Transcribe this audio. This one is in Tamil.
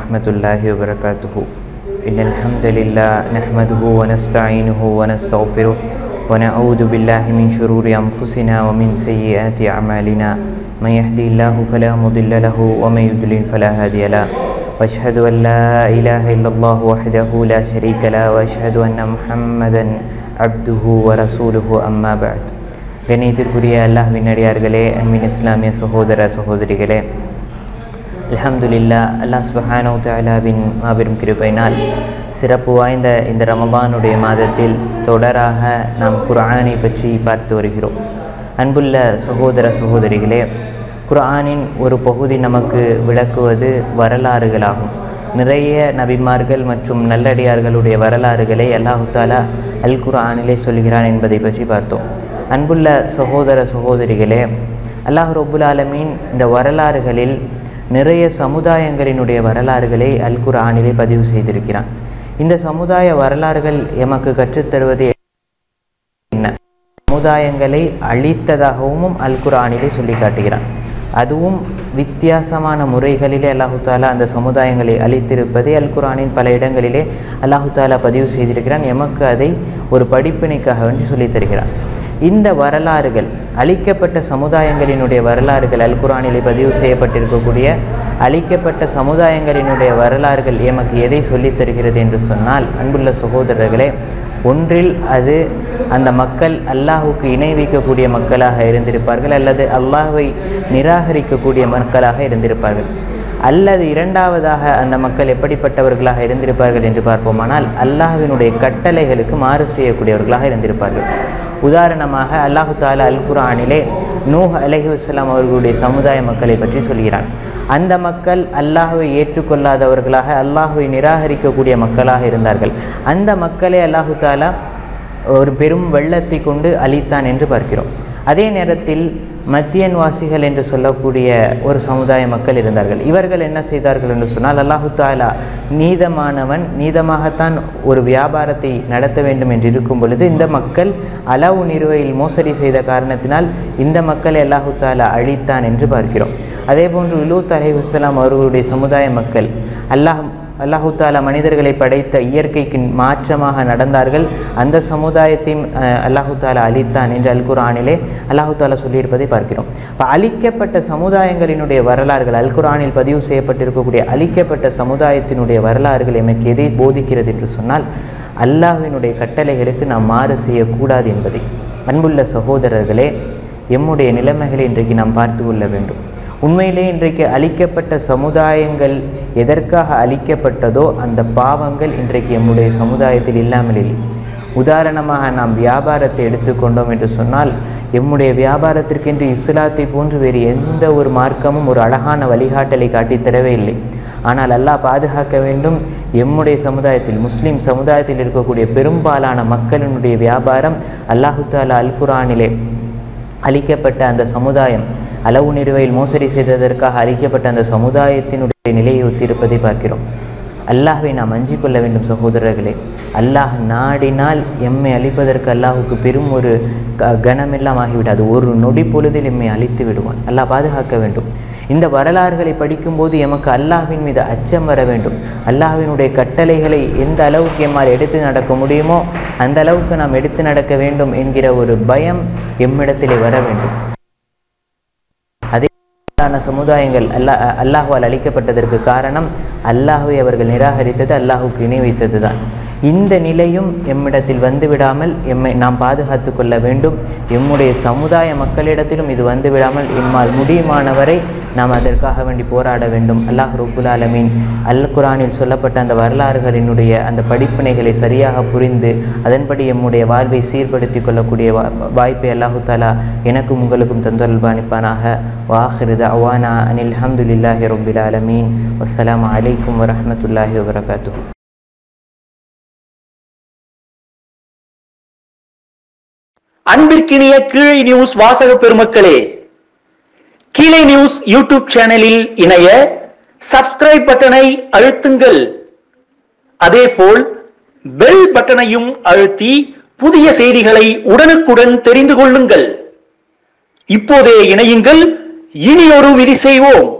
ورحمة الله وبركاته إن الحمد لله نحمده ونستعينه ونستغفره ونعوذ بالله من شرور أنفسنا ومن سيئات أعمالنا من يهدي الله فلا مضل له ومن يضلل فلا هادي له وأشهد أن لا إله إلا الله وحده لا شريك له وأشهد أن محمدا عبده ورسوله أما بعد கணியத்திற்குரிய அல்லாஹ்வின் அடியார்களே அன்பின் இஸ்லாமிய சகோதர சகோதரிகளே அல்ஹம்துலில்லா அல்லாஹ் சுபஹானு தஆலாவின் மாபெரும் கிருபையினால் சிறப்பு வாய்ந்த இந்த ரமலானுடைய மாதத்தில் தொடராக நாம் குர்ஆனை பற்றி பார்த்து வருகிறோம் அன்புள்ள சகோதர சகோதரிகளே குர்ஆனின் ஒரு பகுதி நமக்கு விளக்குவது வரலாறுகளாகும் நிறைய நபிமார்கள் மற்றும் நல்லடியார்களுடைய வரலாறுகளை அல்லாஹு தாலா அல் குர்ஆனிலே சொல்கிறான் என்பதை பற்றி பார்த்தோம் அன்புள்ள சகோதர சகோதரிகளே அல்லாஹ் ரபுல் ஆலமீன் இந்த வரலாறுகளில் நிறைய சமுதாயங்களினுடைய வரலாறுகளை அல் குர்ஆனிலே பதிவு செய்திருக்கிறான் இந்த சமுதாய வரலாறுகள் எமக்கு கற்றுத்தருவது என்ன சமுதாயங்களை அழித்ததாகவும் அல் குர்ஆனிலே சொல்லி காட்டுகிறான் அதுவும் வித்தியாசமான முறைகளிலே அல்லாஹு தாலா அந்த சமுதாயங்களை அழித்திருப்பதை அல் குர்ஆனின் பல இடங்களிலே அல்லாஹு தாலா பதிவு செய்திருக்கிறான் எமக்கு அதை ஒரு படிப்பினைக்காக வேண்டி சொல்லித் தருகிறான் இந்த வரலாறுகள் அழிக்கப்பட்ட சமுதாயங்களினுடைய வரலாறுகள் அல் குரானிலே பதிவு செய்யப்பட்டிருக்கக்கூடிய அழிக்கப்பட்ட சமுதாயங்களினுடைய வரலாறுகள் எமக்கு எதை சொல்லித் தருகிறது என்று சொன்னால் அன்புள்ள சகோதரர்களே ஒன்றில் அது அந்த மக்கள் அல்லாஹுக்கு இணை வைக்கக்கூடிய மக்களாக இருந்திருப்பார்கள் அல்லது அல்லாஹுவை நிராகரிக்கக்கூடிய மக்களாக இருந்திருப்பார்கள் அல்லது இரண்டாவதாக அந்த மக்கள் எப்படிப்பட்டவர்களாக இருந்திருப்பார்கள் என்று பார்ப்போமானால் அல்லாஹுவினுடைய கட்டளைகளுக்கு மாறு செய்யக்கூடியவர்களாக இருந்திருப்பார்கள் உதாரணமாக அல்லாஹு தாலா அல் குரானிலே நூஹ் அலஹி வஸ்லாம் அவர்களுடைய சமுதாய மக்களை பற்றி சொல்கிறான் அந்த மக்கள் அல்லாஹுவை ஏற்றுக்கொள்ளாதவர்களாக அல்லாஹுவை நிராகரிக்கக்கூடிய மக்களாக இருந்தார்கள் அந்த மக்களை அல்லாஹு தாலா ஒரு பெரும் வெள்ளத்தை கொண்டு அழித்தான் என்று பார்க்கிறோம் அதே நேரத்தில் மத்தியன்வாசிகள் என்று சொல்லக்கூடிய ஒரு சமுதாய மக்கள் இருந்தார்கள் இவர்கள் என்ன செய்தார்கள் என்று சொன்னால் அல்லாஹு தாலா நீதமானவன் நீதமாகத்தான் ஒரு வியாபாரத்தை நடத்த வேண்டும் என்று இருக்கும் பொழுது இந்த மக்கள் அளவு நிறுவையில் மோசடி செய்த காரணத்தினால் இந்த மக்களை அல்லாஹு தாலா அழித்தான் என்று பார்க்கிறோம் அதே போன்று இலூத் அலை வசலாம் அவர்களுடைய சமுதாய மக்கள் அல்லாஹ் அல்லாஹு தாலா மனிதர்களை படைத்த இயற்கைக்கு மாற்றமாக நடந்தார்கள் அந்த சமுதாயத்தையும் அல்லாஹு தாலா அழித்தான் என்று அல் குரானிலே அல்லாஹு தாலா சொல்லியிருப்பதை பார்க்கிறோம் இப்போ அழிக்கப்பட்ட சமுதாயங்களினுடைய வரலாறுகள் அல் குரானில் பதிவு செய்யப்பட்டிருக்கக்கூடிய அழிக்கப்பட்ட சமுதாயத்தினுடைய வரலாறுகள் எமக்கு எதை போதிக்கிறது என்று சொன்னால் அல்லாஹினுடைய கட்டளைகளுக்கு நாம் மாறு செய்யக்கூடாது என்பதை அன்புள்ள சகோதரர்களே எம்முடைய நிலைமைகளை இன்றைக்கு நாம் பார்த்து கொள்ள வேண்டும் உண்மையிலே இன்றைக்கு அழிக்கப்பட்ட சமுதாயங்கள் எதற்காக அழிக்கப்பட்டதோ அந்த பாவங்கள் இன்றைக்கு எம்முடைய சமுதாயத்தில் இல்லாமல் இல்லை உதாரணமாக நாம் வியாபாரத்தை எடுத்துக்கொண்டோம் என்று சொன்னால் எம்முடைய வியாபாரத்திற்கென்று இஸ்லாத்தை போன்று வேறு எந்த ஒரு மார்க்கமும் ஒரு அழகான வழிகாட்டலை காட்டித்தரவே இல்லை ஆனால் அல்லாஹ் பாதுகாக்க வேண்டும் எம்முடைய சமுதாயத்தில் முஸ்லீம் சமுதாயத்தில் இருக்கக்கூடிய பெரும்பாலான மக்களினுடைய வியாபாரம் அல்லாஹு தாலா அல் குரானிலே அழிக்கப்பட்ட அந்த சமுதாயம் அளவு நிறுவையில் மோசடி செய்ததற்காக அழிக்கப்பட்ட அந்த சமுதாயத்தினுடைய நிலையை ஒத்திருப்பதை பார்க்கிறோம் அல்லாஹை நாம் அஞ்சிக் கொள்ள வேண்டும் சகோதரர்களே அல்லாஹ் நாடினால் எம்மை அழிப்பதற்கு அல்லாஹுக்கு பெரும் ஒரு க கனமெல்லாம் ஆகிவிடாது ஒரு நொடி பொழுதில் எம்மை அழித்து விடுவான் அல்லாஹ் பாதுகாக்க வேண்டும் இந்த வரலாறுகளை படிக்கும்போது எமக்கு அல்லாஹ்வின் மீது அச்சம் வர வேண்டும் அல்லாஹ்வினுடைய கட்டளைகளை எந்த அளவுக்கு எம்மால் எடுத்து நடக்க முடியுமோ அந்த அளவுக்கு நாம் எடுத்து நடக்க வேண்டும் என்கிற ஒரு பயம் எம்மிடத்திலே வர வேண்டும் அதே சமுதாயங்கள் அல்லாஹ் அல்லாஹுவால் அளிக்கப்பட்டதற்கு காரணம் அல்லாஹுவை அவர்கள் நிராகரித்தது அல்லாஹுக்கு இணை வைத்தது தான் இந்த நிலையும் எம்மிடத்தில் வந்துவிடாமல் எம்மை நாம் பாதுகாத்து கொள்ள வேண்டும் எம்முடைய சமுதாய மக்களிடத்திலும் இது வந்துவிடாமல் எம்மால் முடியுமானவரை நாம் அதற்காக வேண்டி போராட வேண்டும் அல்லாஹ் ரபுல் ஆலமீன் அல் குரானில் சொல்லப்பட்ட அந்த வரலாறுகளினுடைய அந்த படிப்பினைகளை சரியாக புரிந்து அதன்படி எம்முடைய வாழ்வை சீர்படுத்தி கொள்ளக்கூடிய வாய்ப்பை அல்லாஹு தாலா எனக்கும் உங்களுக்கும் தந்தொல்பானிப்பானாக வாஹிருத அவானா அனில் அஹமதுல்லாஹி ரபுல் ஆலமீன் வஸ்ஸலாம் அலைக்கும் வரமத்துல்லாஹி வபரகாத்து அன்பிற்கினிய கீழே நியூஸ் வாசக பெருமக்களே கீழே நியூஸ் யூடியூப் சேனலில் இணைய சப்ஸ்கிரைப் பட்டனை அழுத்துங்கள் அதேபோல் பெல் பட்டனையும் அழுத்தி புதிய செய்திகளை உடனுக்குடன் தெரிந்து கொள்ளுங்கள் இப்போதே இணையுங்கள் இனியொரு விதி செய்வோம்